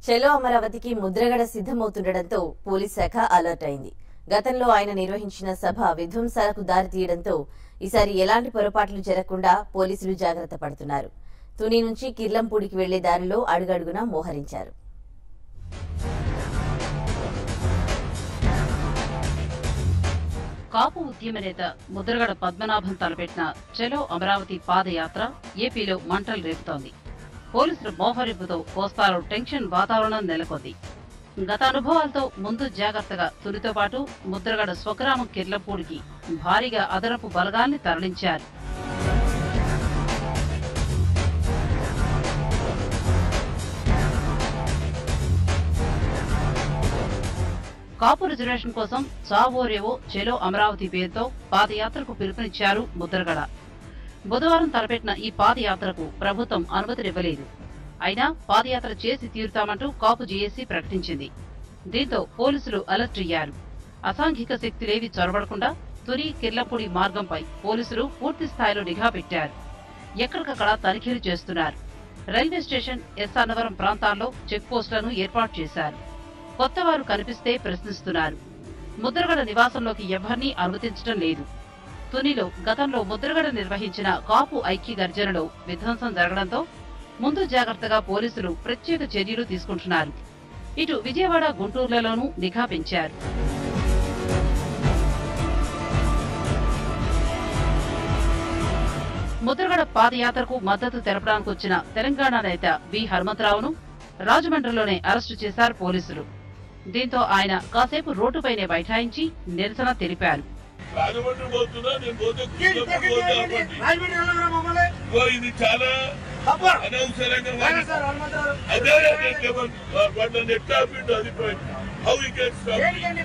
చెలో అమరావతికి ముద్రగడ సిద్ధమవుతుండటంతో పోలీస్ శాఖ అలర్ట్ అయింది గతంలో ఆయన నిర్వహించిన సభ విధ్వంసాలకు దారితీయడంతో ఈసారి ఎలాంటి పొరపాట్లు జరగకుండా పోలీసులు జాగ్రత్త పడుతున్నారు తుని నుంచి కిర్లంపూడికి వెళ్లే దారిలో అడుగడుగునా మోహరించారు కాపు ఉద్యమ నేత ముద్రగడ పద్మనాభం తలపెట్టిన చలో అమరావతి పాదయాత్ర ఏపీలో మంటలు రేపుతోంది పోలీసుల మోహరింపుతో కోస్తాలో టెన్షన్ వాతావరణం నెలకొంది గత అనుభవాలతో ముందు జాగ్రత్తగా తులితో పాటు ముద్రగడ స్వగ్రామం కిర్లపూడికి భారీగా అదనపు బలగాల్ని తరలించారు కాపు రిజర్వేషన్ కోసం చావోరేవో చెలో అమరావతి పేరుతో పాదయాత్రకు పిలుపునిచ్చారు ముద్రగడ బుధవారం తలపెట్టిన ఈ పాదయాత్రకు ప్రభుత్వం అనుమతినివ్వలేదు అయినా పాదయాత్ర చేసి తీరుతామంటూ కాపు జేఏసీ ప్రకటించింది దీంతో పోలీసులు అలర్ట్ అయ్యారు అసాంఘిక శక్తులేవి చొరబడకుండా తుని కిర్లపూడి మార్గంపై పోలీసులు పూర్తి స్థాయిలో నిఘా పెట్టారు ఎక్కడికక్కడ తనిఖీలు చేస్తున్నారు రైల్వే స్టేషన్ ఎస్ అన్నవరం ప్రాంతాల్లో చెక్ పోస్టులను ఏర్పాటు చేశారు కొత్తవారు కనిపిస్తే ప్రశ్నిస్తున్నారు ముద్రగడ నివాసంలోకి ఎవరినీ అనుమతించడం లేదు తునిలో గతంలో ముద్రగడ నిర్వహించిన కాపు ఐక్య గర్జనలో విధ్వంసం జరగడంతో ముందు జాగ్రత్తగా పోలీసులు ప్రత్యేక చర్యలు తీసుకుంటున్నారు ఇటు విజయవాడ గుంటూరులలోనూ నిఘా పెంచారు ముద్రగడ పాదయాత్రకు మద్దతు తెలపడానికి వచ్చిన తెలంగాణ నేత వి హనుమంతరావును రాజమండ్రిలోనే అరెస్టు చేశారు పోలీసులు దీంతో ఆయన కాసేపు రోడ్డుపైనే బైఠాయించి నిరసన తెలిపారు రాజమండ్రి పోతున్నా నేను పోతే కుటుంబం పోతే ఆపండి. ఇగో ఇది చాలా అనవసరంగా వాడి- అదే వాళ్ళని ఎట్లా ఆపిండు అది point how you can stop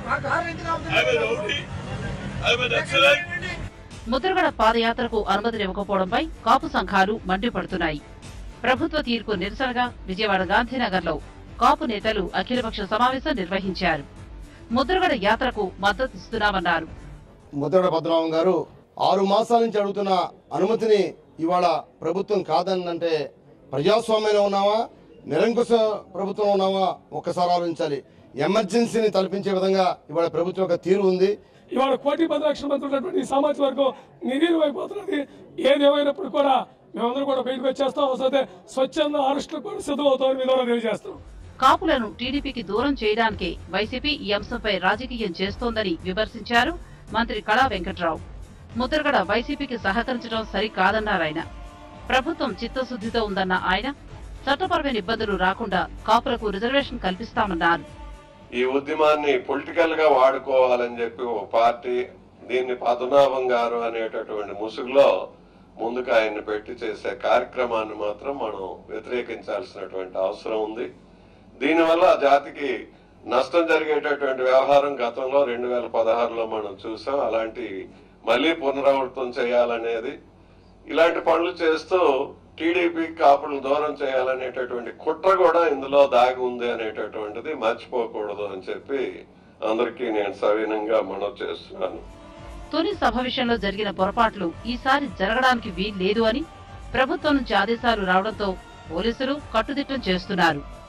a rowdy a naxalite Mudragada పాదయాత్రకు అనుమతినివ్వకపోవడంపై కాపు సంఘాలు మండిపడుతున్నాయి ప్రభుత్వ తీర్పు నిరసనగా విజయవాడ గాంధీనగర్లో కాపు నేతలు అఖిలపక్ష సమావేశం నిర్వహించారు ముద్రగడ యాత్రకు మద్దతిస్తున్నామన్నారు ముద్రగడ పద్మనాభం గారు ఆరు మాసాల నుంచి అడుగుతున్న అనుమతిని ఇవాళ ప్రభుత్వం కాదనంటే ప్రజాస్వామ్యంలో ఉన్నావా నిరంకుశ ప్రభుత్వంలో ఉన్నావా ఒక్కసారి ఆలోచించాలి ఎమర్జెన్సీని తలపించే విధంగా ఇవాళ ప్రభుత్వం యొక్క తీరు ఉంది ఇవాళ కోటి పది లక్షల మంది ఉన్నటువంటి ఈ సామాజిక వర్గం నిర్వీర్యం అయిపోతున్నది ఏది ఏమైనప్పుడు కూడా మేమందరం కూడా బయటకు వచ్చేస్తాం అవసరమైతే స్వచ్ఛంద అరెస్టులు కూడా సిద్ధమవుతామని మీ ద్వారా తెలియజేస్తాం కాపులను టీడీపీకి దూరం చేయడానికే వైసీపీ ఈ అంశంపై రాజకీయం చేస్తోందని విమర్శించారు మంత్రి కళా వెంకట్రావు ముద్రగడ వైసీపీకి సహకరించడం సరికాదన్నారాయన ప్రభుత్వం చిత్తశుద్ధితో ఉందన్న ఆయన చట్టపరమైన ఇబ్బందులు రాకుండా కాపులకు రిజర్వేషన్ కల్పిస్తామన్నారు ఈ ఉద్యమాన్ని పొలిటికల్ గా వాడుకోవాలని చెప్పి ఒక పార్టీ దీన్ని పద్మనాభం గారు అనేటటువంటి ముసుగులో ముందుకు ఆయన్ని పెట్టి చేసే కార్యక్రమాన్ని మాత్రం మనం వ్యతిరేకించాల్సినటువంటి అవసరం ఉంది దీనివల్ల జాతికి నష్టం జరిగేటటువంటి వ్యవహారం గతంలో రెండు వేల పదహారులో మనం చూసాం అలాంటి మళ్ళీ పునరావృతం చేయాలనేది ఇలాంటి పనులు చేస్తూ టీడీపీ కాపులను దూరం చేయాలనేటటువంటి కుట్ర కూడా ఇందులో దాగి ఉంది అనేటటువంటిది మర్చిపోకూడదు అని చెప్పి అందరికీ నేను సవినంగా మనవి చేస్తున్నాను తొలి సభ విషయంలో జరిగిన పొరపాట్లు ఈసారి జరగడానికి వీల్లేదు అని ప్రభుత్వం నుంచి ఆదేశాలు రావడంతో పోలీసులు కట్టుదిట్టం చేస్తున్నారు